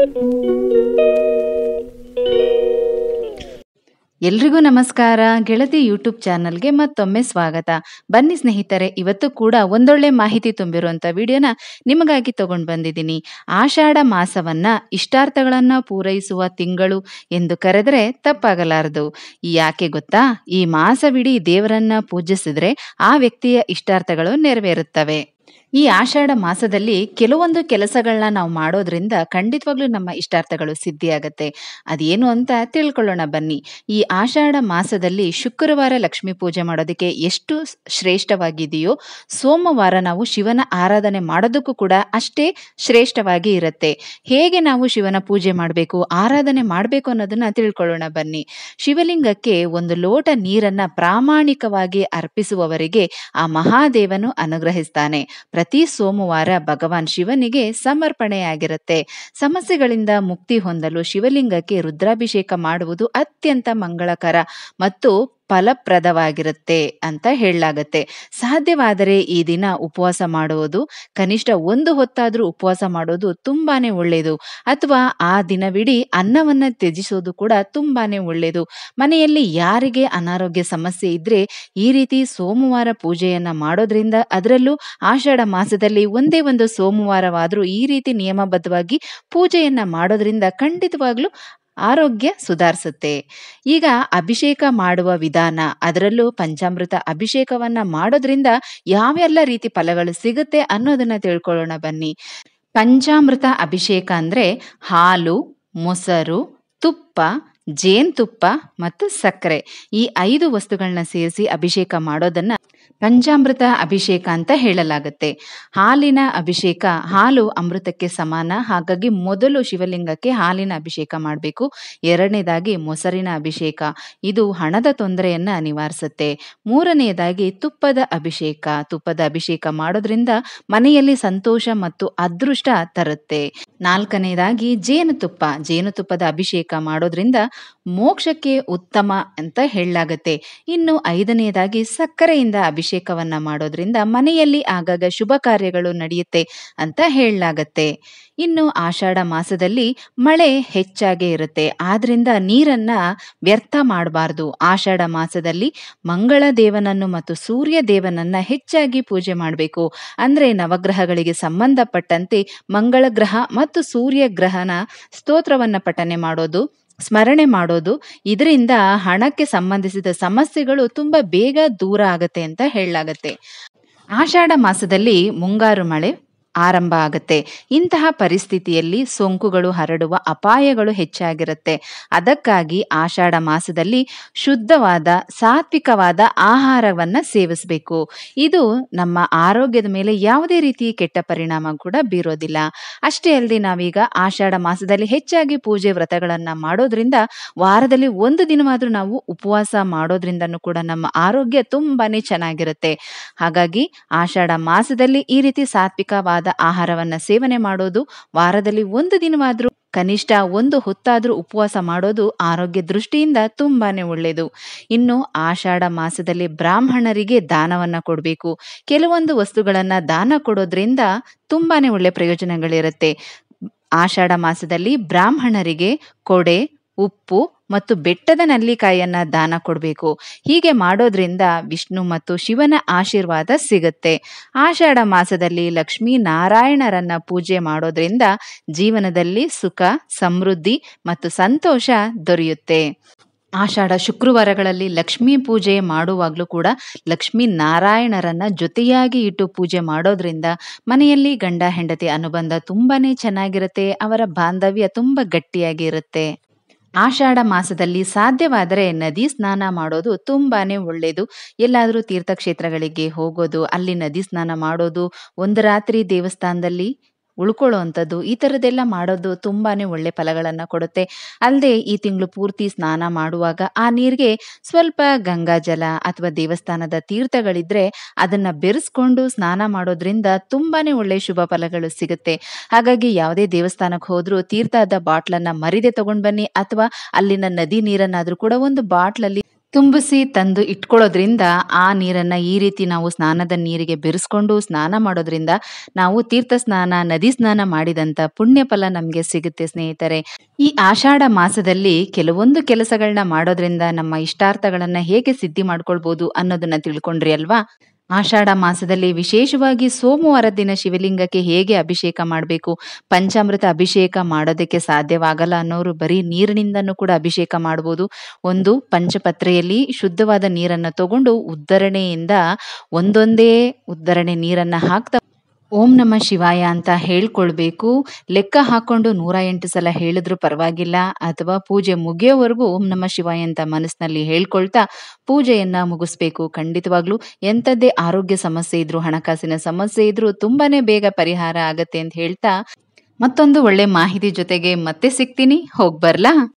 ಎಲ್ರಿಗೂ ನಮಸ್ಕಾರ ಗೆಳತಿ ಯೂಟ್ಯೂಬ್ ಚಾನಲ್ಗೆ ಮತ್ತೊಮ್ಮೆ ಸ್ವಾಗತ ಬನ್ನಿ ಸ್ನೇಹಿತರೆ ಇವತ್ತು ಕೂಡ ಒಂದೊಳ್ಳೆ ಮಾಹಿತಿ ತುಂಬಿರುವಂಥ ವಿಡಿಯೋನ ನಿಮಗಾಗಿ ತಗೊಂಡು ಬಂದಿದ್ದೀನಿ ಆಷಾಢ ಮಾಸವನ್ನ ಇಷ್ಟಾರ್ಥಗಳನ್ನ ಪೂರೈಸುವ ತಿಂಗಳು ಎಂದು ಕರೆದರೆ ತಪ್ಪಾಗಲಾರದು ಯಾಕೆ ಗೊತ್ತಾ ಈ ಮಾಸವಿಡೀ ದೇವರನ್ನ ಪೂಜಿಸಿದ್ರೆ ಆ ವ್ಯಕ್ತಿಯ ಇಷ್ಟಾರ್ಥಗಳು ನೆರವೇರುತ್ತವೆ ಈ ಆಷಾಢ ಮಾಸದಲ್ಲಿ ಕೆಲವೊಂದು ಕೆಲಸಗಳನ್ನ ನಾವು ಮಾಡೋದ್ರಿಂದ ಖಂಡಿತವಾಗ್ಲೂ ನಮ್ಮ ಇಷ್ಟಾರ್ಥಗಳು ಸಿದ್ಧಿಯಾಗತ್ತೆ ಅದೇನು ಅಂತ ತಿಳ್ಕೊಳ್ಳೋಣ ಬನ್ನಿ ಈ ಆಷಾಢ ಮಾಸದಲ್ಲಿ ಶುಕ್ರವಾರ ಲಕ್ಷ್ಮೀ ಪೂಜೆ ಮಾಡೋದಕ್ಕೆ ಎಷ್ಟು ಶ್ರೇಷ್ಠವಾಗಿದೆಯೋ ಸೋಮವಾರ ನಾವು ಶಿವನ ಆರಾಧನೆ ಮಾಡೋದಕ್ಕೂ ಕೂಡ ಅಷ್ಟೇ ಶ್ರೇಷ್ಠವಾಗಿ ಇರುತ್ತೆ ಹೇಗೆ ನಾವು ಶಿವನ ಪೂಜೆ ಮಾಡಬೇಕು ಆರಾಧನೆ ಮಾಡಬೇಕು ಅನ್ನೋದನ್ನ ತಿಳ್ಕೊಳ್ಳೋಣ ಬನ್ನಿ ಶಿವಲಿಂಗಕ್ಕೆ ಒಂದು ಲೋಟ ನೀರನ್ನ ಪ್ರಾಮಾಣಿಕವಾಗಿ ಅರ್ಪಿಸುವವರಿಗೆ ಆ ಮಹಾದೇವನು ಅನುಗ್ರಹಿಸ್ತಾನೆ ಪ್ರತಿ ಸೋಮವಾರ ಭಗವಾನ್ ಶಿವನಿಗೆ ಸಮರ್ಪಣೆಯಾಗಿರುತ್ತೆ ಸಮಸ್ಯೆಗಳಿಂದ ಮುಕ್ತಿ ಹೊಂದಲು ಶಿವಲಿಂಗಕ್ಕೆ ರುದ್ರಾಭಿಷೇಕ ಮಾಡುವುದು ಅತ್ಯಂತ ಮಂಗಳಕರ ಮತ್ತು ಫಲಪ್ರದವಾಗಿರುತ್ತೆ ಅಂತ ಹೇಳಲಾಗತ್ತೆ ಸಾಧ್ಯವಾದರೆ ಈ ದಿನ ಉಪವಾಸ ಮಾಡುವುದು ಕನಿಷ್ಠ ಒಂದು ಹೊತ್ತಾದ್ರೂ ಉಪವಾಸ ಮಾಡೋದು ತುಂಬಾನೇ ಒಳ್ಳೆಯದು ಅಥವಾ ಆ ದಿನವಿಡೀ ಅನ್ನವನ್ನ ತ್ಯಜಿಸೋದು ಕೂಡ ತುಂಬಾನೇ ಒಳ್ಳೆಯದು ಮನೆಯಲ್ಲಿ ಯಾರಿಗೆ ಅನಾರೋಗ್ಯ ಸಮಸ್ಯೆ ಇದ್ರೆ ಈ ರೀತಿ ಸೋಮವಾರ ಪೂಜೆಯನ್ನ ಮಾಡೋದ್ರಿಂದ ಅದರಲ್ಲೂ ಆಷಾಢ ಮಾಸದಲ್ಲಿ ಒಂದೇ ಒಂದು ಸೋಮವಾರವಾದ್ರೂ ಈ ರೀತಿ ನಿಯಮಬದ್ಧವಾಗಿ ಪೂಜೆಯನ್ನ ಮಾಡೋದ್ರಿಂದ ಖಂಡಿತವಾಗ್ಲೂ ಆರೋಗ್ಯ ಸುಧಾರಿಸುತ್ತೆ ಈಗ ಅಭಿಷೇಕ ಮಾಡುವ ವಿಧಾನ ಅದರಲ್ಲೂ ಪಂಚಾಮೃತ ಅಭಿಷೇಕವನ್ನ ಮಾಡೋದ್ರಿಂದ ಯಾವೆಲ್ಲ ರೀತಿ ಫಲಗಳು ಸಿಗುತ್ತೆ ಅನ್ನೋದನ್ನ ತಿಳ್ಕೊಳ್ಳೋಣ ಬನ್ನಿ ಪಂಚಾಮೃತ ಅಭಿಷೇಕ ಅಂದ್ರೆ ಹಾಲು ಮೊಸರು ತುಪ್ಪ ಜೇನುತುಪ್ಪ ಮತ್ತು ಸಕ್ಕರೆ ಈ ಐದು ವಸ್ತುಗಳನ್ನ ಸೇರಿಸಿ ಅಭಿಷೇಕ ಮಾಡೋದನ್ನ ಪಂಚಾಮೃತ ಅಭಿಷೇಕ ಅಂತ ಹೇಳಲಾಗುತ್ತೆ ಹಾಲಿನ ಅಭಿಷೇಕ ಹಾಲು ಅಮೃತಕ್ಕೆ ಸಮಾನ ಹಾಗಾಗಿ ಮೊದಲು ಶಿವಲಿಂಗಕ್ಕೆ ಹಾಲಿನ ಅಭಿಷೇಕ ಮಾಡಬೇಕು ಎರಡನೇದಾಗಿ ಮೊಸರಿನ ಅಭಿಷೇಕ ಇದು ಹಣದ ತೊಂದರೆಯನ್ನ ನಿವಾರಿಸುತ್ತೆ ಮೂರನೆಯದಾಗಿ ತುಪ್ಪದ ಅಭಿಷೇಕ ತುಪ್ಪದ ಅಭಿಷೇಕ ಮಾಡೋದ್ರಿಂದ ಮನೆಯಲ್ಲಿ ಸಂತೋಷ ಮತ್ತು ಅದೃಷ್ಟ ತರುತ್ತೆ ನಾಲ್ಕನೇದಾಗಿ ಜೇನುತುಪ್ಪ ಜೇನುತುಪ್ಪದ ಅಭಿಷೇಕ ಮಾಡೋದ್ರಿಂದ ಮೋಕ್ಷಕ್ಕೆ ಉತ್ತಮ ಅಂತ ಹೇಳಲಾಗತ್ತೆ ಇನ್ನು ಐದನೆಯದಾಗಿ ಸಕ್ಕರೆಯಿಂದ ಅಭಿಷೇಕವನ್ನ ಮಾಡೋದ್ರಿಂದ ಮನೆಯಲ್ಲಿ ಆಗಾಗ ಶುಭ ಕಾರ್ಯಗಳು ನಡೆಯುತ್ತೆ ಅಂತ ಹೇಳಲಾಗತ್ತೆ ಇನ್ನು ಆಷಾಢ ಮಾಸದಲ್ಲಿ ಮಳೆ ಹೆಚ್ಚಾಗೇ ಇರುತ್ತೆ ಆದ್ರಿಂದ ನೀರನ್ನ ವ್ಯರ್ಥ ಮಾಡಬಾರ್ದು ಆಷಾಢ ಮಾಸದಲ್ಲಿ ಮಂಗಳ ದೇವನನ್ನು ಮತ್ತು ಸೂರ್ಯ ದೇವನನ್ನ ಹೆಚ್ಚಾಗಿ ಪೂಜೆ ಮಾಡಬೇಕು ಅಂದ್ರೆ ನವಗ್ರಹಗಳಿಗೆ ಸಂಬಂಧಪಟ್ಟಂತೆ ಮಂಗಳ ಗ್ರಹ ಮತ್ತು ಸೂರ್ಯ ಗ್ರಹನ ಸ್ತೋತ್ರವನ್ನ ಪಠನೆ ಮಾಡೋದು ಸ್ಮರಣೆ ಮಾಡೋದು ಇದರಿಂದ ಹಣಕ್ಕೆ ಸಂಬಂಧಿಸಿದ ಸಮಸ್ಯೆಗಳು ತುಂಬಾ ಬೇಗ ದೂರ ಆಗತ್ತೆ ಅಂತ ಹೇಳಲಾಗತ್ತೆ ಆಷಾಢ ಮಾಸದಲ್ಲಿ ಮುಂಗಾರು ಮಳೆ ಆರಂಭ ಆಗುತ್ತೆ ಇಂತಹ ಪರಿಸ್ಥಿತಿಯಲ್ಲಿ ಸೋಂಕುಗಳು ಹರಡುವ ಅಪಾಯಗಳು ಹೆಚ್ಚಾಗಿರುತ್ತೆ ಅದಕ್ಕಾಗಿ ಆಷಾಢ ಮಾಸದಲ್ಲಿ ಶುದ್ಧವಾದ ಸಾತ್ವಿಕವಾದ ಆಹಾರವನ್ನ ಸೇವಿಸಬೇಕು ಇದು ನಮ್ಮ ಆರೋಗ್ಯದ ಮೇಲೆ ಯಾವುದೇ ರೀತಿ ಕೆಟ್ಟ ಪರಿಣಾಮ ಕೂಡ ಬೀರೋದಿಲ್ಲ ಅಷ್ಟೇ ಅಲ್ಲದೆ ನಾವೀಗ ಆಷಾಢ ಮಾಸದಲ್ಲಿ ಹೆಚ್ಚಾಗಿ ಪೂಜೆ ವ್ರತಗಳನ್ನ ಮಾಡೋದ್ರಿಂದ ವಾರದಲ್ಲಿ ಒಂದು ದಿನವಾದ್ರೂ ನಾವು ಉಪವಾಸ ಮಾಡೋದ್ರಿಂದನೂ ಕೂಡ ನಮ್ಮ ಆರೋಗ್ಯ ತುಂಬಾನೇ ಚೆನ್ನಾಗಿರುತ್ತೆ ಹಾಗಾಗಿ ಆಷಾಢ ಮಾಸದಲ್ಲಿ ಈ ರೀತಿ ಸಾತ್ವಿಕವಾದ ಆಹಾರವನ್ನ ಸೇವನೆ ಮಾಡೋದು ವಾರದಲ್ಲಿ ಒಂದು ದಿನವಾದ್ರೂ ಕನಿಷ್ಠ ಒಂದು ಹೊತ್ತಾದ್ರೂ ಉಪವಾಸ ಮಾಡೋದು ಆರೋಗ್ಯ ದೃಷ್ಟಿಯಿಂದ ತುಂಬಾನೇ ಒಳ್ಳೆಯದು ಇನ್ನು ಆಷಾಢ ಮಾಸದಲ್ಲಿ ಬ್ರಾಹ್ಮಣರಿಗೆ ದಾನವನ್ನ ಕೊಡಬೇಕು ಕೆಲವೊಂದು ವಸ್ತುಗಳನ್ನ ದಾನ ಕೊಡೋದ್ರಿಂದ ತುಂಬಾನೇ ಒಳ್ಳೆ ಪ್ರಯೋಜನಗಳಿರುತ್ತೆ ಆಷಾಢ ಮಾಸದಲ್ಲಿ ಬ್ರಾಹ್ಮಣರಿಗೆ ಕೊಡೆ ಉಪ್ಪು ಮತ್ತು ಬೆಟ್ಟದ ನಲ್ಲಿಕಾಯನ್ನ ದಾನ ಕೊಡಬೇಕು ಹೀಗೆ ಮಾಡೋದ್ರಿಂದ ವಿಷ್ಣು ಮತ್ತು ಶಿವನ ಆಶೀರ್ವಾದ ಸಿಗುತ್ತೆ ಆಷಾಢ ಮಾಸದಲ್ಲಿ ಲಕ್ಷ್ಮೀ ನಾರಾಯಣರನ್ನ ಪೂಜೆ ಮಾಡೋದ್ರಿಂದ ಜೀವನದಲ್ಲಿ ಸುಖ ಸಮೃದ್ಧಿ ಮತ್ತು ಸಂತೋಷ ದೊರೆಯುತ್ತೆ ಆಷಾಢ ಶುಕ್ರವಾರಗಳಲ್ಲಿ ಲಕ್ಷ್ಮೀ ಪೂಜೆ ಮಾಡುವಾಗಲೂ ಕೂಡ ಲಕ್ಷ್ಮೀ ನಾರಾಯಣರನ್ನ ಜೊತೆಯಾಗಿ ಇಟ್ಟು ಪೂಜೆ ಮಾಡೋದ್ರಿಂದ ಮನೆಯಲ್ಲಿ ಗಂಡ ಹೆಂಡತಿ ಅನುಬಂಧ ತುಂಬಾನೇ ಚೆನ್ನಾಗಿರುತ್ತೆ ಅವರ ಬಾಂಧವ್ಯ ತುಂಬ ಗಟ್ಟಿಯಾಗಿ ಇರುತ್ತೆ ಆಷಾಢ ಮಾಸದಲ್ಲಿ ಸಾಧ್ಯವಾದರೆ ನದಿ ಸ್ನಾನ ಮಾಡೋದು ತುಂಬಾನೇ ಒಳ್ಳೆಯದು ಎಲ್ಲಾದರೂ ತೀರ್ಥಕ್ಷೇತ್ರಗಳಿಗೆ ಹೋಗೋದು ಅಲ್ಲಿ ನದಿ ಸ್ನಾನ ಮಾಡೋದು ಒಂದು ರಾತ್ರಿ ದೇವಸ್ಥಾನದಲ್ಲಿ ಉಳ್ಕೊಳ್ಳುವಂಥದ್ದು ಈ ಥರದ್ದೆಲ್ಲ ಮಾಡೋದು ತುಂಬಾನೇ ಒಳ್ಳೆ ಫಲಗಳನ್ನ ಕೊಡುತ್ತೆ ಅಲ್ಲದೆ ಈ ತಿಂಗಳು ಪೂರ್ತಿ ಸ್ನಾನ ಮಾಡುವಾಗ ಆ ನೀರಿಗೆ ಸ್ವಲ್ಪ ಗಂಗಾಜಲ ಅಥವಾ ದೇವಸ್ಥಾನದ ತೀರ್ಥಗಳಿದ್ರೆ ಅದನ್ನ ಬೆರೆಸ್ಕೊಂಡು ಸ್ನಾನ ಮಾಡೋದ್ರಿಂದ ತುಂಬಾನೇ ಒಳ್ಳೆ ಶುಭ ಫಲಗಳು ಸಿಗುತ್ತೆ ಹಾಗಾಗಿ ಯಾವುದೇ ದೇವಸ್ಥಾನಕ್ಕೆ ಹೋದ್ರೂ ತೀರ್ಥದ ಬಾಟ್ಲನ್ನ ಮರಿದೆ ತಗೊಂಡ್ ಬನ್ನಿ ಅಥವಾ ಅಲ್ಲಿನ ನದಿ ನೀರನ್ನಾದ್ರೂ ಕೂಡ ಒಂದು ಬಾಟ್ಲಲ್ಲಿ ತುಂಬಿಸಿ ತಂದು ಇಟ್ಕೊಳ್ಳೋದ್ರಿಂದ ಆ ನೀರನ್ನ ಈ ರೀತಿ ನಾವು ಸ್ನಾನದ ನೀರಿಗೆ ಬೆರೆಸ್ಕೊಂಡು ಸ್ನಾನ ಮಾಡೋದ್ರಿಂದ ನಾವು ತೀರ್ಥ ಸ್ನಾನ ನದಿ ಸ್ನಾನ ಮಾಡಿದಂತ ಪುಣ್ಯ ಫಲ ನಮಗೆ ಸಿಗುತ್ತೆ ಸ್ನೇಹಿತರೆ ಈ ಆಷಾಢ ಮಾಸದಲ್ಲಿ ಕೆಲವೊಂದು ಕೆಲಸಗಳನ್ನ ಮಾಡೋದ್ರಿಂದ ನಮ್ಮ ಇಷ್ಟಾರ್ಥಗಳನ್ನ ಹೇಗೆ ಸಿದ್ಧಿ ಮಾಡ್ಕೊಳ್ಬಹುದು ಅನ್ನೋದನ್ನ ತಿಳ್ಕೊಂಡ್ರಿ ಅಲ್ವಾ ಆಷಾಢ ಮಾಸದಲ್ಲಿ ವಿಶೇಷವಾಗಿ ಸೋಮವಾರ ದಿನ ಶಿವಲಿಂಗಕ್ಕೆ ಹೇಗೆ ಅಭಿಷೇಕ ಮಾಡಬೇಕು ಪಂಚಾಮೃತ ಅಭಿಷೇಕ ಮಾಡೋದಕ್ಕೆ ಸಾಧ್ಯವಾಗಲ್ಲ ಅನ್ನೋರು ಬರೀ ನೀರಿನಿಂದನೂ ಕೂಡ ಅಭಿಷೇಕ ಮಾಡ್ಬೋದು ಒಂದು ಪಂಚಪತ್ರೆಯಲ್ಲಿ ಶುದ್ಧವಾದ ನೀರನ್ನು ತಗೊಂಡು ಉದ್ಧರಣೆಯಿಂದ ಒಂದೊಂದೇ ಉದ್ಧರಣೆ ನೀರನ್ನ ಹಾಕ್ತಾ ಓಂ ನಮ ಶಿವಾಯ ಅಂತ ಹೇಳ್ಕೊಳ್ಬೇಕು ಲೆಕ್ಕ ಹಾಕೊಂಡು ನೂರ ಎಂಟು ಸಲ ಹೇಳಿದ್ರು ಪರವಾಗಿಲ್ಲ ಅಥವಾ ಪೂಜೆ ಮುಗಿಯೋವರೆಗೂ ಓಂ ನಮ ಶಿವಾಯ ಅಂತ ಮನಸ್ಸಿನಲ್ಲಿ ಹೇಳ್ಕೊಳ್ತಾ ಪೂಜೆಯನ್ನ ಮುಗಿಸ್ಬೇಕು ಖಂಡಿತವಾಗ್ಲೂ ಎಂಥದ್ದೇ ಆರೋಗ್ಯ ಸಮಸ್ಯೆ ಇದ್ರು ಹಣಕಾಸಿನ ಸಮಸ್ಯೆ ಇದ್ರು ತುಂಬಾನೇ ಬೇಗ ಪರಿಹಾರ ಆಗತ್ತೆ ಅಂತ ಹೇಳ್ತಾ ಮತ್ತೊಂದು ಒಳ್ಳೆ ಮಾಹಿತಿ ಜೊತೆಗೆ ಮತ್ತೆ ಸಿಗ್ತೀನಿ ಹೋಗ್ಬರ್ಲಾ